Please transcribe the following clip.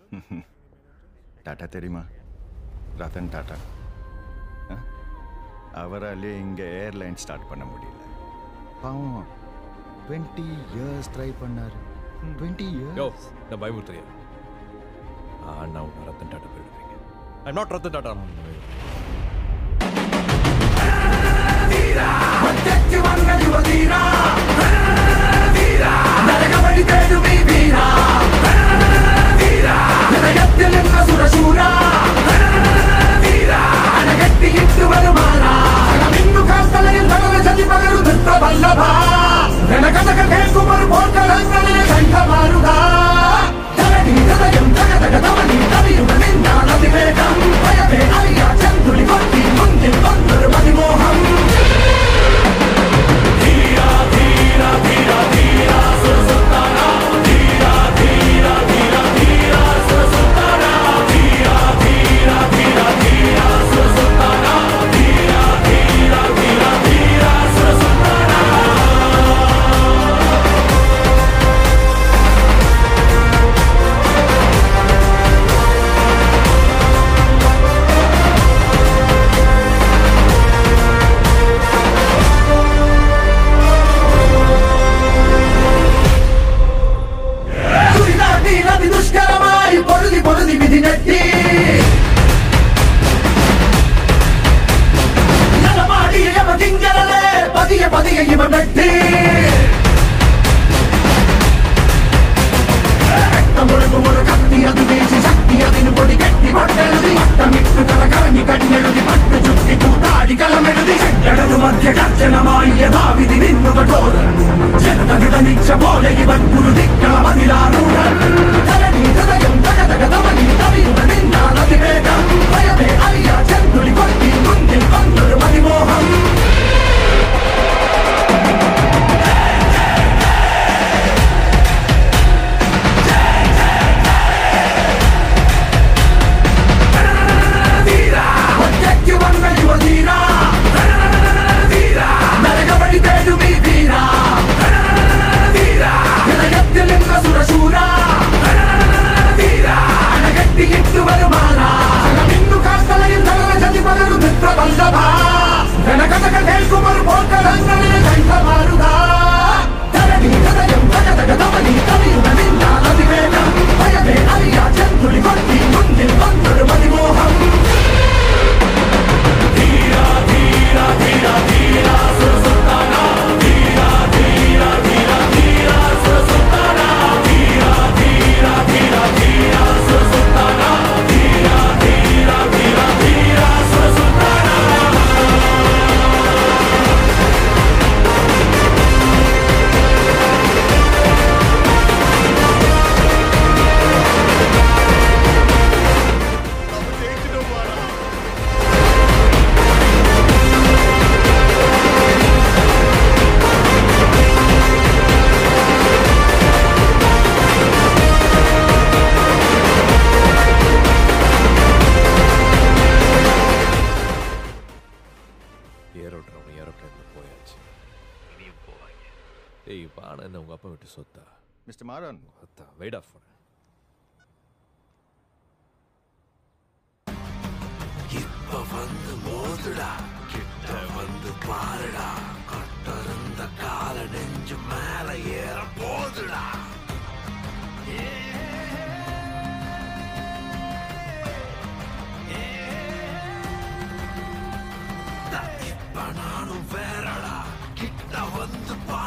Tata தெரியுமா Ratan tata ஆ? அவராலே இங்கே ஏர்லைன் ஸ்டார்ட் பண்ண முடியல பாவம் டுவெண்ட்டி இயர்ஸ் ட்ரை பண்ணாரு டுவெண்ட்டி யோ இயர்ஸ் நான் பயமுறுத்துறியா அண்ணா உன்னை ரத்தன் டாட்டா போயிடுறீங்க ஐ நாட் ரத்தன் டாட்டா ದುಷ್ಕರಮಾರಿ ಪೊರುದಿ ಪೊರುದಿ ವಿಧಿ ನೆಟ್ಟಿ ನಲಮಾಡಿ ಯಮ ಕಿಂಗರಲೆ ಪದಿಯ ಪದಿಯ ಇವ ಮೆಟ್ಟಿ ರಕ್ತಮೊಳಗು ಮೊಳ ಕತ್ತಿ ಅದು ಬೀಸಿ ಶಕ್ತಿ ಅದಿನು ಕೊಡಿ ಕಟ್ಟಿ ಹೊಟ್ಟೆಳದಿ ಮಟ್ಟಮಿಟ್ಟು ಕರ ಕರಗಿ ಕಣ್ಣೆಳುದಿ ಪಟ್ಟು ಚುಟ್ಟಿ ಕೂತಾಡಿ ಕಲಮೆಳುದಿ ಎಡದು ಮಧ್ಯ ಗರ್ಜನമായി യഥാവിധി നിന്നു കഠോരൻ ജനതകിട നിച്ച പോലെ ഇവൻ ഗുരുതിക്കള മതിലാറൂഢൻ ധരണി ഹൃദയം തകതക തമനി തവിയുട നിന്നാണ് അതിവേഗം ഭയമേ അറിയ ചെന്തുളി കൊട്ടി മുന്നിൽ വന്നൊരു മതിമോഹം ഒറ്റയ്ക്ക് വന്ന യുവതീര നരകവഴി തേടും ഈ വീര ഹൃദയത്തിൽ നിന്ന സുരശൂര അണകെട്ടിയിട്ടു വരുമാന ഇന്നു കാത്തലയിൽ തകര ചതി പകരും മിത്ര വല്ലഭ ജനകഥകൾ കേൾക്കുമൊരു പോക്കലങ്ങളിൽ കൈമാറുക ധരണി ഹൃദയം തകതക തമനി കവിയുടെ നിന്നാണ് അതിവേഗം ഭയമേ അറിയ ചെന്തുളി കൊട്ടി മുന്നിൽ വന്നൊരു മതിമോഹം ஏரோட்றவங்க ஏரோப்ளேன்ல போயாச்சு இனியும் போவாங்க ஏய் பானை என்ன உங்க அப்பா விட்டு சொத்தா மிஸ்டர் மாறன் அத்தா வெயிட் ஆஃப் பண்ண இப்ப வந்து மோதுடா கிட்ட வந்து பாருடா கட்டருந்த கால நெஞ்சு மேல ஏற போதுடா இப்ப நானும் வேறடா கிட்ட வந்து பாரு